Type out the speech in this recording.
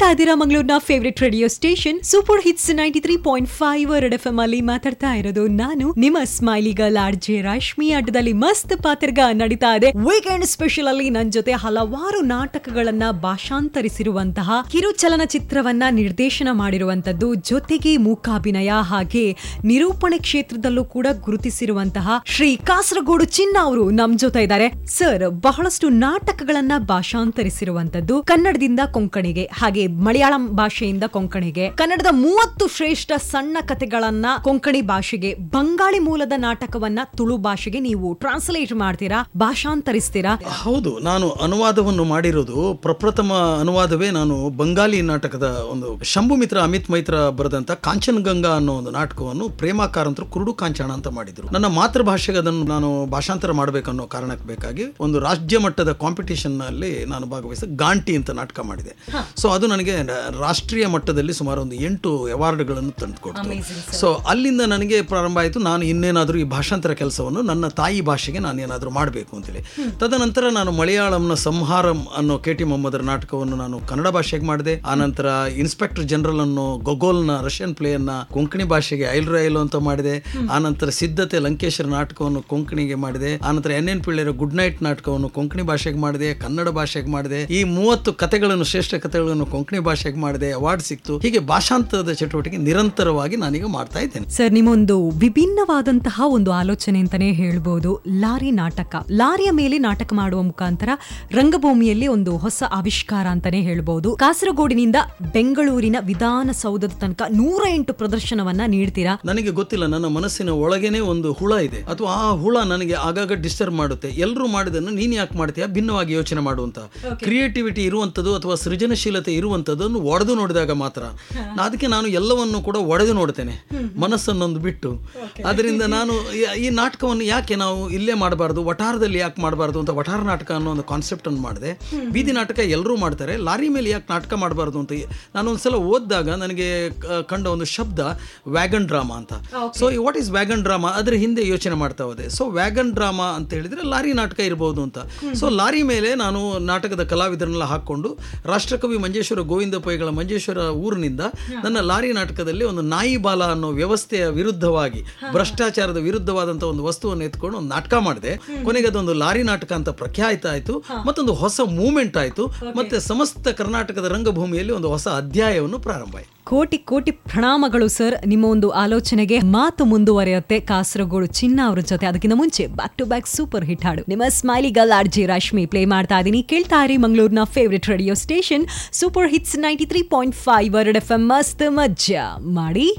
ಇದ್ದೀರಾ ಮಂಗಳೂರಿನ favourite radio station super hits ninety three point five ಎರಡ್ ಎಫ್ ಎಂ ಅಲ್ಲಿ ಮಾತಾಡ್ತಾ ಇರೋದು ನಾನು ನಿಮ್ಮ smiley girl R J Rashmi ಅಡ್ಡದಲ್ಲಿ ಮಸ್ತ್ ಪಾತ್ರಗ ನಡೀತಾ ಇದೆ ವೀಕೆಂಡ್ ಸ್ಪೆಷಲ್ ಅಲ್ಲಿ ನನ್ ಜೊತೆ ಹಲವಾರು ನಾಟಕಗಳನ್ನ ಭಾಷಾಂತರಿಸಿರುವಂತಹ ಕಿರು ಚಲನಚಿತ್ರವನ್ನ ನಿರ್ದೇಶನ ಮಾಡಿರುವಂತದ್ದು ಜೊತೆಗೆ ಮೂಕಾಭಿನಯ ಹಾಗೆ ನಿರೂಪಣೆ ಕ್ಷೇತ್ರದಲ್ಲೂ ಕೂಡ ಗುರುತಿಸಿರುವಂತಹ ಶ್ರೀ ಕಾಸರಗೋಡು ಚಿನ್ನ ಅವರು ನಮ್ ಜೊತೆ ಇದ್ದಾರೆ ಸರ್ ಬಹಳಷ್ಟು ನಾಟಕಗಳನ್ನ ಭಾಷಾಂತರಿಸಿರುವಂತದ್ದು ಕನ್ನಡದಿಂದ ಕೊಂಕಣಿಗೆ ಹಾಗೆ ಮಲಯಾಳಂ ಭಾಷೆಯಿಂದ ಕೊಂಕಣಿಗೆ ಕನ್ನಡದ ಮೂವತ್ತು ಶ್ರೇಷ್ಠ ಸಣ್ಣ ಕಥೆಗಳನ್ನ ಕೊಂಕಣಿ ಭಾಷೆಗೆ ಬಂಗಾಳಿ ಮೂಲದ ನಾಟಕವನ್ನ ತುಳು ಭಾಷೆಗೆ ನೀವು ಟ್ರಾನ್ಸ್ಲೇಟ್ ಮಾಡ್ತೀರಾ ಭಾಷಾಂತರಿಸ್ತೀರಾ ಹೌದು ನಾನು ಅನುವಾದವನ್ನು ಮಾಡಿರೋದು ಪ್ರಪ್ರಥಮ ಅನುವಾದವೇ ನಾನು ಬಂಗಾಲಿ ನಾಟಕದ ಒಂದು ಶಂಭು ಮಿತ್ರ ಅಮಿತ್ ಮೈತ್ರ ಬರೆದಂತ ಕಾಂಚನ್ ಗಂಗಾ ಅನ್ನೋ ಒಂದು ನಾಟಕವನ್ನು ಪ್ರೇಮಾಕಾರಂತರು ಕುರುಡು ಕಾಂಚನ ಅಂತ ಮಾಡಿದ್ರು ನನ್ನ ಮಾತೃಭಾಷೆಗೆ ಅದನ್ನು ನಾನು ಭಾಷಾಂತರ ಮಾಡಬೇಕನ್ನೋ ಕಾರಣಕ್ಕೆ ಬೇಕಾಗಿ ಒಂದು ರಾಜ್ಯ ಮಟ್ಟದ ಕಾಂಪಿಟೇಷನ್ ನಲ್ಲಿ ನಾನು ಭಾಗವಹಿಸಿ ಗಾಂಟಿ ಅಂತ ನಾಟಕ ಮಾಡಿದೆ ಸೊ ಅದು ನನಗೆ ರ- ರಾಷ್ಟ್ರೀಯ ಮಟ್ಟದಲ್ಲಿ ಸುಮಾರು ಒಂದು ಎಂಟು ಅವಾರ್ಡ್ಗಳನ್ನು ತಂದುಕೊಡ್ತು ಸೊ ಅಲ್ಲಿಂದ ನನಗೆ ಪ್ರಾರಂಭ ಆಯಿತು ನಾನು ಇನ್ನೇನಾದರೂ ಈ ಭಾಷಾಂತರ ಕೆಲಸವನ್ನು ನನ್ನ ತಾಯಿ ಭಾಷೆಗೆ ನಾನು ಏನಾದರೂ ಮಾಡಬೇಕು ಅಂತೇಳಿ ತದನಂತರ ನಾನು ಮಲಯಾಳಂನ ಸಂಹಾರಂ ಅನ್ನೋ ಕೆ ಟಿ ಮೊಹಮ್ಮದರ ನಾಟಕವನ್ನು ನಾನು ಕನ್ನಡ ಭಾಷೆಗೆ ಮಾಡಿದೆ ಆನಂತರ ಇನ್ಸ್ಪೆಕ್ಟರ್ ಜನರಲ್ ಅನ್ನೋ ಗೊಗೋಲ್ನ ರಷ್ಯನ್ ಪ್ಲೇಯನ್ನ ಕೊಂಕಣಿ ಭಾಷೆಗೆ ಐಲ್ ರೈಲು ಅಂತ ಮಾಡಿದೆ ಆನಂತರ ಸಿದ್ಧತೆ ಲಂಕೇಶ್ವರ ನಾಟಕವನ್ನು ಕೊಂಕಣಿಗೆ ಮಾಡಿದೆ ಆನಂತರ ಎನ್ ಎನ್ ಪಿಳ್ಳೆರ ಗುಡ್ ನೈಟ್ ನಾಟಕವನ್ನು ಕೊಂಕಣಿ ಭಾಷೆಗೆ ಮಾಡಿದೆ ಕನ್ನಡ ಭಾಷೆಗೆ ಮಾಡಿದೆ ಈ ಮೂವತ್ತು ಕಥೆಗಳನ್ನು ಶ್ರೇಷ್ಠ ಕಥೆಗಳನ್ನು ಕೊಂಕಣಿ ಭಾಷೆಗೆ ಮಾಡಿದೆ ಅವಾರ್ಡ್ ಸಿಕ್ತು ಹೀಗೆ ಭಾಷಾಂತರದ ಚಟುವಟಿಕೆ ನಿರಂತರವಾಗಿ ನಾನೀಗ ಮಾಡ್ತಾ ಇದ್ದೇನೆ ಸರ್ ನಿಮ್ಮೊಂದು ವಿಭಿನ್ನವಾದಂತಹ ಒಂದು ಆಲೋಚನೆ ಅಂತಾನೆ ಹೇಳ್ಬೋದು ಲಾರಿ ನಾಟಕ ಲಾರಿಯ ಮೇಲೆ ನಾಟಕ ಮಾಡುವ ಮುಖಾಂತರ ರಂಗಭೂಮಿಯಲ್ಲಿ ಒಂದು ಹೊಸ ಆವಿಷ್ಕಾರ ಅಂತಾನೆ ಹೇಳ್ಬೋದು ಕಾಸರಗೋಡಿನಿಂದ ಬೆಂಗಳೂರಿನ ವಿಧಾನಸೌಧದ ತನಕ ನೂರ ಎಂಟು ಪ್ರದರ್ಶನವನ್ನ ನೀಡ್ತೀರಾ ನನಗೆ ಗೊತ್ತಿಲ್ಲ ನನ್ನ ಮನಸ್ಸಿನ ಒಳಗೇನೆ ಒಂದು ಹುಳ ಇದೆ ಅಥವಾ ಆ ಹುಳ ನನಗೆ ಆಗಾಗ ಡಿಸ್ಟರ್ಬ್ ಮಾಡುತ್ತೆ ಎಲ್ಲರೂ ಮಾಡಿದನ್ನು ನೀನು ಯಾಕೆ ಮಾಡ್ತೀಯಾ ಭಿನ್ನವಾಗಿ ಯೋಚನೆ ಮಾಡುವಂತ ಕ್ರಿಯೇಟಿವಿಟಿ ಇರುವಂಥದ್ದು ಅಥವಾ ಸೃಜನಶೀಲತೆ ಇರುವಂಥದ್ದನ್ನು ಒಡೆದು ನೋಡಿದಾಗ ಮಾತ್ರ ನಾ- ಅದಕ್ಕೆ ನಾನು ಎಲ್ಲವನ್ನು ಕೂಡ ಒಡೆದು ನೋಡ್ತೇನೆ ಮನಸ್ಸನ್ನೊಂದು ಬಿಟ್ಟು ಅದರಿಂದ ನಾನು ಈ- ಈ ನಾಟಕವನ್ನು ಯಾಕೆ ನಾವು ಇಲ್ಲೇ ಮಾಡಬಾರ್ದು ವಠಾರದಲ್ಲಿ ಯಾಕೆ ಮಾಡಬಾರ್ದು ಅಂತ ವಠಾರ ನಾಟಕ ಅನ್ನೋ ಒಂದು ಕಾನ್ಸೆಪ್ಟ್ ಅನ್ನು ಮಾಡಿದೆ ಬೀದಿ ನಾಟಕ ಎಲ್ಲರೂ ಮಾಡ್ತಾರೆ ಲಾರಿ ಮೇಲೆ ಯಾಕೆ ನಾಟಕ ಮಾಡಬಾರ್ದು ಅಂತ ನಾನು ಒಂದ್ಸಲ ಓದಿದಾಗ ನನಗೆ ಕ- ಕಂಡ ಒಂದು ಶಬ್ದ ವ್ಯಾಗನ್ ಡ್ರಾಮಾ ಅಂತ so what is wagon drama ಅದ್ರ ಹಿಂದೆ ಯೋಚನೆ ಮಾಡ್ತಾ ಹೋದೆ ಸೊ ವ್ಯಾಗನ್ ಡ್ರಾಮಾ ಅಂತ ಹೇಳಿದ್ರೆ ಲಾರಿ ನಾಟಕ ಇರಬಹುದು ಅಂತ ಸೊ ಲಾರಿ ಮೇಲೆ ನಾನು ನಾಟಕದ ಕಲಾವಿದರನ್ನೆಲ್ಲ ಹಾಕೊಂಡು ರಾಷ್ಟ್ರಕವಿ ಮಂಜೇಶ್ವರ ಗೋವಿಂದ ಪೈಗಳ ಮಂಜೇಶ್ವರ ಊರಿನಿಂದ ನನ್ನ ಲಾರಿ ನಾಟಕದಲ್ಲಿ ಒಂದು ನಾಯಿ ಬಾಲ ಅನ್ನೋ ವ್ಯವಸ್ಥೆಯ ವಿರುದ್ಧವಾಗಿ ಭ್ರಷ್ಟಾಚಾರದ ವಿರುದ್ಧವಾದಂಥ ಒಂದು ವಸ್ತುವನ್ನು ಎತ್ಕೊಂಡು ಒಂದು ನಾಟಕ ಮಾಡಿದೆ ಕೊನೆಗೆ ಅದೊಂದು ಲಾರಿ ನಾಟಕ ಅಂತ ಪ್ರಖ್ಯಾತ ಆಯಿತು ಮತ್ತೊಂದು ಹೊಸ ಮೂವ್ಮೆಂಟ್ ಆಯಿತು ಮತ್ತೆ ಸಮಸ್ತ ಕರ್ನಾಟಕದ ರಂಗಭೂಮಿಯಲ್ಲಿ ಒಂದು ಹೊಸ ಅಧ್ಯಾಯವನ್ನು ಪ್ರಾರಂಭ ಆಯಿತು ಕೋಟಿ ಕೋಟಿ ಪ್ರಣಾಮಗಳು ಸರ್ ನಿಮ್ಮ ಒಂದು ಆಲೋಚನೆಗೆ ಮಾತು ಮುಂದುವರಿಯುತ್ತೆ ಕಾಸರಗೋಡು ಚಿನ್ನ ಅವ್ರ ಜೊತೆ ಅದಕ್ಕಿಂತ ಮುಂಚೆ back to back super hit ಹಾಡು ನಿಮ್ಮ smiley gal R J Rashmi play ಮಾಡ್ತಾ ಇದೀನಿ ಕೇಳ್ತಾ ಇರಿ ಮಂಗಳೂರಿನ favourite radio station super hits ninety three point five red F M ಮಸ್ತ್ ಮಜ್ಜಾ ಮಾಡಿ